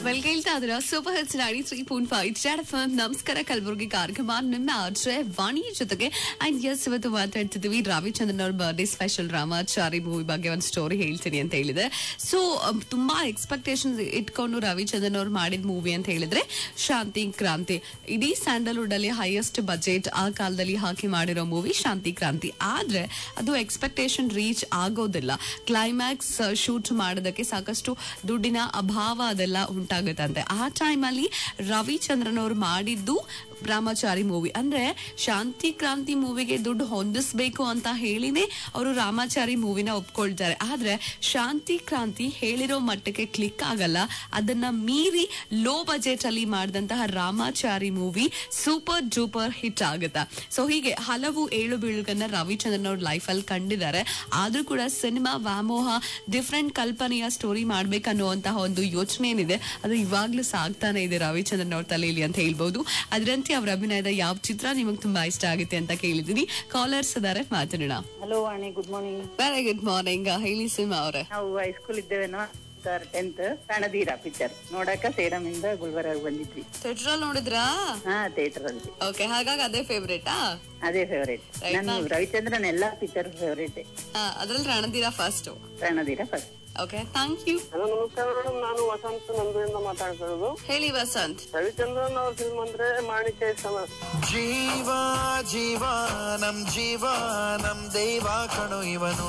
Well ಕೇಳ್ತಾ ಇದ್ರ super hits ninety three point five ಜಾಡ್ ಫಿಲ್ಮ್ ನಮಸ್ಕಾರ ಕಲಬುರಗಿ ಕಾರ್ಯಕ್ರಮ ನಿಮ್ಮ ಆರ್ಜೆ ವಾಣಿ ಜೊತೆಗೆ ಅಂಡ್ ಎಸ್ ಇವತ್ತು ಮಾತಾಡ್ತಿದ್ವಿ ರವಿಚಂದ್ರನ್ ಅವ್ರ ಬರ್ಡೇ ಸ್ಪೆಷಲ್ ರಾಮಾಚಾರಿ ಮೂವಿ ಬಗ್ಗೆ ಒಂದು ಸ್ಟೋರಿ ಹೇಳ್ತೀನಿ ಅಂತ ಹೇಳಿದೆ ಸೊ ತುಂಬಾ ಎಕ್ಸ್ಪೆಕ್ಟೇಷನ್ ಇಟ್ಕೊಂಡು ರವಿಚಂದ್ರನ್ ಅವ್ರು ಮಾಡಿದ ಮೂವಿ ಅಂತ ಹೇಳಿದ್ರೆ ಶಾಂತಿ ಕ್ರಾಂತಿ ಇಡೀ ಸ್ಯಾಂಡಲ್ವುಡ್ ಅಲ್ಲಿ ಹೈಯೆಸ್ಟ್ ಬಜೆಟ್ ಆ ಕಾಲದಲ್ಲಿ ಹಾಕಿ ಮಾಡಿರೋ ಮೂವಿ ಶಾಂತಿ ಕ್ರಾಂತಿ ಆದ್ರೆ ಅದು ಎಕ್ಸ್ಪೆಕ್ಟೇಷನ್ ರೀಚ್ ಆಗೋದಿಲ್ಲ ಕ್ಲೈಮ್ಯಾಕ್ಸ್ ಶೂಟ್ ಮಾಡೋದಕ್ಕೆ ಸಾಕಷ್ಟು ದುಡ್ಡಿನ ಅಭಾವ ಅದೆಲ್ಲ ಉಂಟಾಗುತ್ತಂತೆ ಆ ಟೈಮಲ್ಲಿ ರವಿಚಂದ್ರನ್ ಅವ್ರು ಮಾಡಿದ್ದು ರಾಮಾಚಾರಿ ಮೂವಿ ಅಂದ್ರೆ ಶಾಂತಿ ಕ್ರಾಂತಿ ಮೂವಿಗೆ ದುಡ್ಡು ಹೊಂದಿಸ್ಬೇಕು ಅಂತ ಹೇಳಿನೇ ಅವರು ರಾಮಾಚಾರಿ ಮೂವಿನ ಒಪ್ಕೊಳ್ತಾರೆ ಆದ್ರೆ ಶಾಂತಿ ಕ್ರಾಂತಿ ಹೇಳಿರೋ ಮಟ್ಟಕ್ಕೆ ಕ್ಲಿಕ್ ಆಗಲ್ಲ ಅದನ್ನ ಮೀರಿ ಲೋ ಬಜೆಟ್ ಅಲ್ಲಿ ಮಾಡಿದಂತಹ Ramachari movie super duper hit ಆಗುತ್ತಾ ಸೊ ಹೀಗೆ ಹಲವು ಏಳು ಬೀಳುಗನ್ನ ರವಿಚಂದ್ರನ್ ಅವ್ರ ಲೈಫ್ ಅಲ್ಲಿ ಕಂಡಿದ್ದಾರೆ ಆದ್ರೂ ಕೂಡ ಸಿನಿಮಾ ವ್ಯಾಮೋಹ ಡಿಫ್ರೆಂಟ್ ಕಲ್ಪನೆಯ ಸ್ಟೋರಿ ಮಾಡ್ಬೇಕನ್ನುವಂತಹ ಒಂದು ಯೋಚನೆ ಏನಿದೆ ಅದು ಇವಾಗ್ಲೂ ಸಾಗ್ತಾನೆ ಇದೆ ರವಿಚಂದ್ರನ್ ಅವ್ರ ತಲೆಯಲ್ಲಿ ಅಂತ ಹೇಳ್ಬಹುದು ಅದರಂತೆ ಅವ್ರ ಅಭಿನಯದ ಯಾವ ಚಿತ್ರ ನಿಮಗೆ ತುಂಬಾ ಇಷ್ಟ ಆಗುತ್ತೆ ಅಂತ ಕೇಳಿದೀನಿ ಕಾಲರ್ಸ್ ಇದಾರೆ ಮಾತಾಡೋಣ hello Vani good morning very good morning ಹೇಳಿ ಸಿನಿಮಾ ಅವರೇ ನಾವು ಹೈಸ್ಕೂಲ್ ಇದ್ದೇವೇನೋ ಸರ್ ಟೆಂತ್ ಕಣದೀರ ಪಿಕ್ಚರ್ ನೋಡಕ ಸೇಡಮ್ ಇಂದ ಗುಲ್ಬರ್ಗ ಬಂದಿದ್ವಿ ಥಿಯೇಟರ್ ನೋಡಿದ್ರಾ ಹಾ ಥಿಯೇಟರ್ ಅಲ್ಲಿ ಓಕೆ ಹಾಗಾಗಿ ಅದೇ ಫೇವ್ರೇಟಾ ಅದೇ ಫೇವರೇಟ್ Right, ನಾನು ma'am. ರವಿಚಂದ್ರನ್ ಎಲ್ಲಾ ಪಿಕ್ಚರ್ ಫೇವರೇಟ್ ಅದ್ರಲ್ಲಿ Ranadheera first Ranadheera first okay thank you hello ನಮಸ್ಕಾರ ಮೇಡಮ್ ನಾನು ವಸಂತ್ ನಂದುವಿಂದ ಮಾತಾಡ್ತಿರೋದು ಹೇಳಿ ವಸಂತ್ ರವಿಚಂದ್ರನ್ ಅವ್ರ ಫಿಲ್ಮ್ ಅಂದ್ರೆ ಮಾಣಿಕ್ಯ ಇಷ್ಟ ಮೇಡಮ್ ಜೀವ ಜೀವ ನಮ್ ಜೀವ ನಮ್ ದೈವ ಕಣು ಇವನು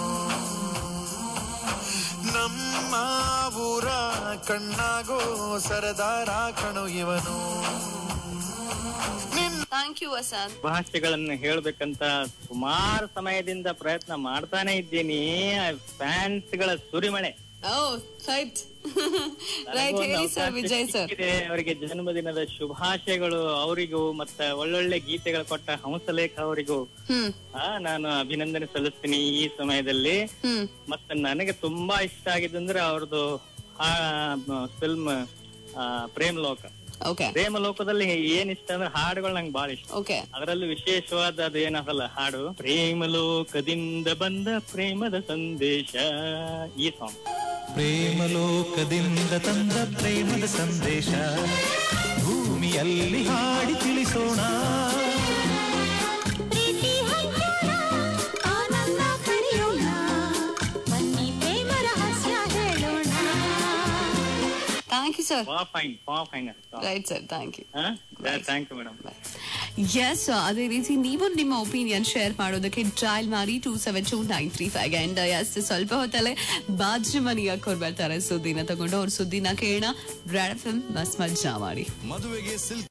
ನಮ್ಮ ಊರ ಕಣ್ಣಾಗೋ ಸರದಾರ ಕಣು ಇವನು ನಿನ್ನ ಥ್ಯಾಂಕ್ ಯು ವಸಂತ್ ಭಾಷೆಗಳನ್ನ ಹೇಳ್ಬೇಕಂತ ಸುಮಾರು ಸಮಯದಿಂದ ಪ್ರಯತ್ನ ಮಾಡ್ತಾನೆ ಇದ್ದೀನಿ ಫ್ಯಾನ್ಸ್ ಗಳ ಸುರಿಮಳೆ ಓ ರೈಟ್ ರೈಟ್ ಹೇಳಿ ಸರ್ ವಿಜಯ್ ಸರ್ ಅವರಿಗೆ ಜನ್ಮದಿನದ ಶುಭಾಶಯಗಳು ಅವರಿಗೂ ಮತ್ತ ಒಳ್ಳೊಳ್ಳೆ ಗೀತೆಗಳು ಕೊಟ್ಟ ಹಂಸಲೇಖ ಅವರಿಗೂ ಹ್ಮ್ ಆ, ನಾನು ಅಭಿನಂದನೆ ಸಲ್ಲಿಸ್ತೀನಿ ಈ ಸಮಯದಲ್ಲಿ ಹ್ಮ್ ಮತ್ತೆ ನನಗೆ ತುಂಬಾ ಇಷ್ಟ ಆಗಿದ್ದಂದ್ರೆ ಅವ್ರದ್ದು ಫಿಲ್ಮ್ ಪ್ರೇಮ್ ಲೋಕ ಓಕೆ ಪ್ರೇಮ ಲೋಕದಲ್ಲಿ ಏನ್ ಇಷ್ಟ ಅಂದ್ರೆ ಹಾಡುಗಳು ನಂಗೆ ಬಹಳ ಇಷ್ಟ ಓಕೆ ಅದರಲ್ಲೂ ವಿಶೇಷವಾದ ಅದು ಏನದಲ್ಲ ಹಾಡು ಪ್ರೇಮ ಲೋಕದಿಂದ ಬಂದ ಪ್ರೇಮದ ಸಂದೇಶ ಈ ಸಾಂಗ್ ಪ್ರೇಮಲೋಕದಿಂದ ತಂದ ಪ್ರೇಮದ ಸಂದೇಶ ಭೂಮಿಯಲ್ಲಿ ಹಾಡಿ ತಿಳಿಸೋಣ ಪ್ರೀತಿ ಹಂಚೋಣ ಆನಂದ ಕರೆಯೋಣ ಬನ್ನಿ ಪ್ರೇಮ ರಹಸ್ಯ ಹೇಳೋಣ ಥ್ಯಾಂಕ್ ಯು ಸರ್ ಪಾ ಫೈನ್ ಪಾ fine right sir thank you thank you madam yes ಅದೇ ರೀತಿ ನೀವು ನಿಮ್ಮ ಒಪಿನಿಯನ್ ಶೇರ್ ಮಾಡೋದಕ್ಕೆ ಟ್ರಯಲ್ ಮಾಡಿ two seven two nine three five and yes ಸ್ವಲ್ಪ ಹೊತ್ತಲ್ಲೇ ಬಾಜು ಮನಿಗೆ ಬರ್ತಾರೆ ಸುದ್ದಿನ ತಗೊಂಡು ಅವ್ರ ಸುದ್ದಿನ ಕೇಳೋಣ ಬ್ರಾಡ್ ಫಿಲ್ಮ್ ಮಸ್ ಮಜ್ಜಾ ಮಾಡಿ ಮದುವೆಗೆ ಸಿಲ್ಕ್